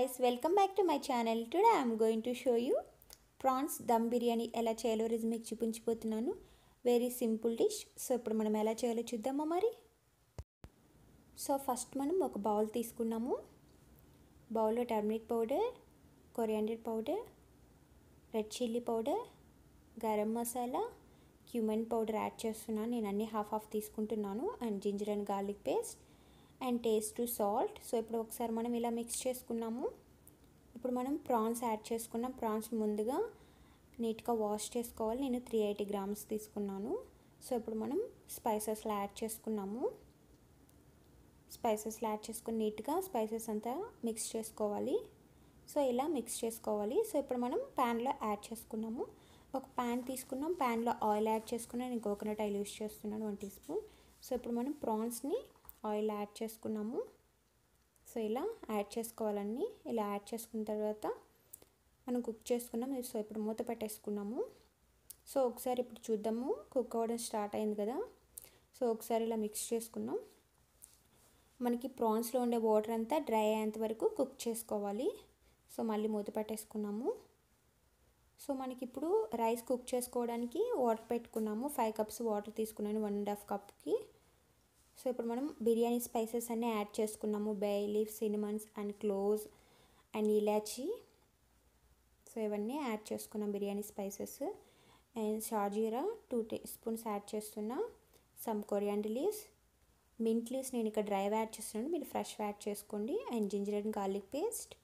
guys, welcome back to my channel. Today I am going to show you prawns dum biryani ఎలా చేయాలో రోజు మీకు చూపించిపోతున్నాను వెరీ సింపుల్ డిష్ సో ఇప్పుడు మనం ఎలా చేయాలో చూద్దామా మరి సో ఫస్ట్ మనం ఒక బౌల్ తీసుకున్నాము బౌల్లో turmeric powder coriander powder red chilli powder garam masala cumin powder add చేస్తున్నాను నేను అన్ని హాఫ్ హాఫ్ తీసుకుంటున్నాను and ginger and garlic paste and taste to salt so ఇప్పుడు ఒకసారి మనం ఇలా మిక్స్ చేసుకున్నాము ఇప్పుడు మనం ప్రాన్స్ యాడ్ చేసుకున్నాం ప్రాన్స్ ముందుగా నీట్గా వాష్ చేసుకోవాలి నేను త్రీ ఎయిటీ గ్రామ్స్ తీసుకున్నాను సో ఇప్పుడు మనం స్పైసెస్లో యాడ్ చేసుకున్నాము స్పైసెస్లో యాడ్ చేసుకుని నీట్గా స్పైసెస్ అంతా మిక్స్ చేసుకోవాలి సో ఇలా మిక్స్ చేసుకోవాలి సో ఇప్పుడు మనం ప్యాన్లో యాడ్ చేసుకున్నాము ఒక ప్యాన్ తీసుకున్నాం ప్యాన్లో ఆయిల్ యాడ్ చేసుకున్నాం నేను కోకోనట్ ఆయిల్ యూస్ చేస్తున్నాను వన్ టీ స్పూన్ సో ఇప్పుడు మనం ప్రాన్స్ని ఆయిల్ యాడ్ చేసుకున్నాము సో ఇలా యాడ్ చేసుకోవాలన్నీ ఇలా యాడ్ చేసుకున్న తర్వాత మనం కుక్ చేసుకున్నాం సో ఇప్పుడు మూత పెట్టేసుకున్నాము సో ఒకసారి ఇప్పుడు చూద్దాము కుక్ అవ్వడం స్టార్ట్ అయింది కదా సో ఒకసారి ఇలా మిక్స్ చేసుకున్నాం మనకి ప్రాన్స్లో ఉండే వాటర్ అంతా డ్రై అయ్యేంత వరకు కుక్ చేసుకోవాలి సో మళ్ళీ మూత పెట్టేసుకున్నాము సో మనకి ఇప్పుడు రైస్ కుక్ చేసుకోవడానికి వాటర్ పెట్టుకున్నాము ఫైవ్ కప్స్ వాటర్ తీసుకున్నాను వన్ అండ్ హాఫ్ కప్కి సో ఇప్పుడు మనం బిర్యానీ స్పైసెస్ అన్నీ యాడ్ చేసుకున్నాము bay leaf cinnamons and cloves and elaichi so ఇవన్నీ యాడ్ చేసుకున్నాం biryani spices and shahjeera two teaspoons add చేస్తున్నా some coriander leaves mint leaves నేను ఇక్కడ డ్రైవ్ యాడ్ చేస్తున్నాను మీరు ఫ్రెష్ యాడ్ చేసుకోండి and ginger and garlic paste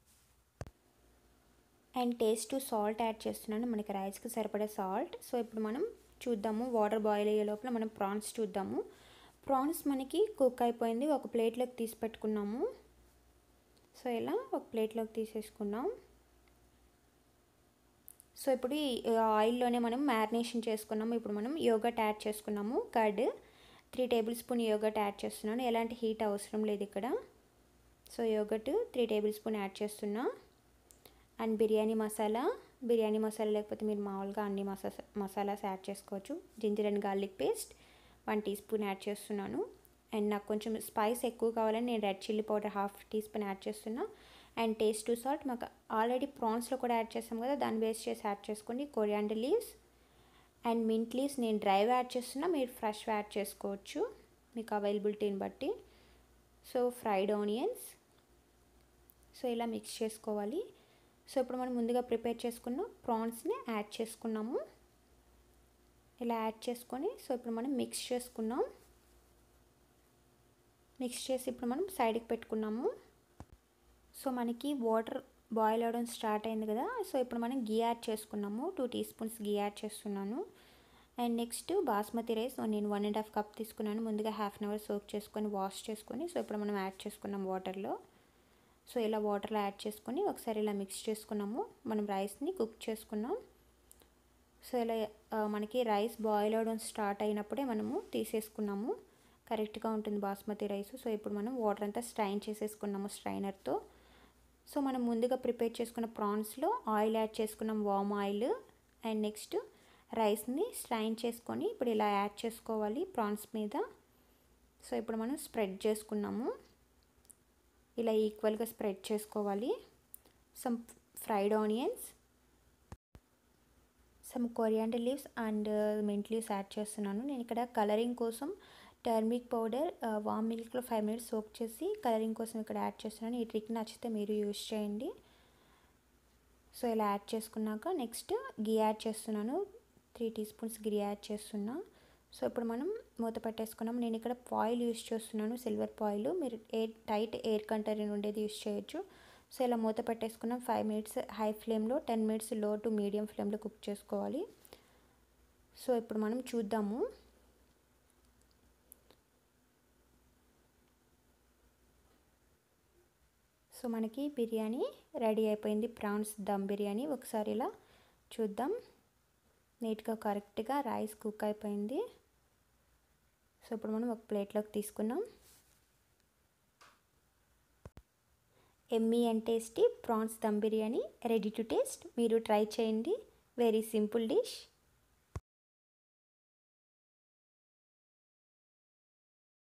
and taste to salt add చేస్తున్నాను మనకి రైస్కి సరిపడే సాల్ట్ సో ఇప్పుడు మనం చూద్దాము వాటర్ బాయిల్ అయ్యే లోపల మనం ప్రాన్స్ చూద్దాము ప్రాన్స్ మనకి కుక్ అయిపోయింది ఒక ప్లేట్లోకి తీసి పెట్టుకున్నాము సో ఇలా ఒక ప్లేట్లోకి తీసేసుకున్నాం సో ఇప్పుడు ఈ ఆయిల్లోనే మనం మ్యారినేషన్ చేసుకున్నాము ఇప్పుడు మనం యోగట్ యాడ్ చేసుకున్నాము curd three tablespoon yogurt add చేస్తున్నాను ఎలాంటి హీట్ అవసరం లేదు ఇక్కడ so yogurt three tablespoon add చేస్తున్నా అండ్ బిర్యానీ మసాలా బిర్యానీ మసాలా లేకపోతే మీరు మామూలుగా అన్ని మసాలా మసాలాస్ యాడ్ చేసుకోవచ్చు ginger and garlic paste one teaspoon add చేస్తున్నాను అండ్ నాకు కొంచెం స్పైస్ ఎక్కువ కావాలని నేను red chilli powder half teaspoon add చేస్తున్నా అండ్ టేస్ట్ టు సాల్ట్ మాకు ఆల్రెడీ ప్రాన్స్లో కూడా యాడ్ చేస్తాం కదా దాన్ని బేస్ చేసి యాడ్ చేసుకోండి coriander leaves and mint leaves నేను డ్రైవ్ యాడ్ చేస్తున్నా మీరు ఫ్రెష్ యాడ్ చేసుకోవచ్చు మీకు అవైలబిలిటీని బట్టి సో ఫ్రైడ్ ఆనియన్స్ సో ఇలా మిక్స్ చేసుకోవాలి సో ఇప్పుడు మనం ముందుగా ప్రిపేర్ చేసుకున్న ప్రాన్స్ని యాడ్ చేసుకున్నాము ఇలా యాడ్ చేసుకొని సో ఇప్పుడు మనం మిక్స్ చేసుకున్నాం మిక్స్ చేసి ఇప్పుడు మనం సైడ్కి పెట్టుకున్నాము సో మనకి వాటర్ బాయిల్ అవ్వడం స్టార్ట్ అయింది కదా సో ఇప్పుడు మనం గీ యాడ్ చేసుకున్నాము two teaspoons ghee add చేస్తున్నాను అండ్ నెక్స్ట్ బాస్మతి రైస్ నేను వన్ అండ్ హాఫ్ కప్ తీసుకున్నాను ముందుగా హాఫ్ అన్ అవర్ సోక్ చేసుకొని వాష్ చేసుకొని సో ఇప్పుడు మనం యాడ్ చేసుకున్నాం వాటర్లో సో ఇలా వాటర్లో యాడ్ చేసుకొని ఒకసారి ఇలా మిక్స్ చేసుకున్నాము మనం రైస్ని కుక్ చేసుకున్నాం సో ఇలా మనకి రైస్ బాయిల్ అవడం స్టార్ట్ అయినప్పుడే మనము తీసేసుకున్నాము కరెక్ట్గా ఉంటుంది బాస్మతి రైస్ సో ఇప్పుడు మనం వాటర్ అంతా స్ట్రైన్ చేసేసుకున్నాము స్ట్రైనర్తో సో మనం ముందుగా ప్రిపేర్ చేసుకున్న ప్రాన్స్లో ఆయిల్ యాడ్ చేసుకున్నాం వామ్ ఆయిల్ అండ్ నెక్స్ట్ రైస్ని స్ట్రైన్ చేసుకొని ఇప్పుడు ఇలా యాడ్ చేసుకోవాలి ప్రాన్స్ మీద సో ఇప్పుడు మనం స్ప్రెడ్ చేసుకున్నాము ఇలా ఈక్వల్గా స్ప్రెడ్ చేసుకోవాలి some fried onions some coriander leaves and mint leaves add చేస్తున్నాను నేను ఇక్కడ కలరింగ్ కోసం టర్మిక్ పౌడర్ వామ్ మిల్క్లో ఫైవ్ మినిట్స్ సోక్ చేసి కలరింగ్ కోసం ఇక్కడ యాడ్ చేస్తున్నాను ఈ ట్రిక్ నచ్చితే మీరు యూస్ చేయండి సో ఇలా యాడ్ చేసుకున్నాక నెక్స్ట్ గీ యాడ్ చేస్తున్నాను three teaspoons ghee add చేస్తున్నా సో ఇప్పుడు మనం మూత పెట్టేసుకున్నాం నేను ఇక్కడ పాయిల్ యూస్ చేస్తున్నాను సిల్వర్ పాయిల్ మీరు ఎయిర్ టైట్ ఎయిర్ కంటైనర్ ఉండేది యూస్ చేయొచ్చు సో ఇలా మూత పెట్టేసుకున్నాం ఫైవ్ మినిట్స్ హై ఫ్లేమ్లో ten minutes low to medium ఫ్లేమ్లో కుక్ చేసుకోవాలి సో ఇప్పుడు మనం చూద్దాము సో మనకి బిర్యానీ రెడీ అయిపోయింది ప్రాన్స్ దమ్ బిర్యానీ ఒకసారి ఇలా చూద్దాం నీట్గా కరెక్ట్గా రైస్ కుక్ అయిపోయింది సో ఇప్పుడు మనం ఒక ప్లేట్లోకి తీసుకున్నాం yummy and tasty prawns dum biryani ready to taste మీరు ట్రై చేయండి వెరీ సింపుల్ డిష్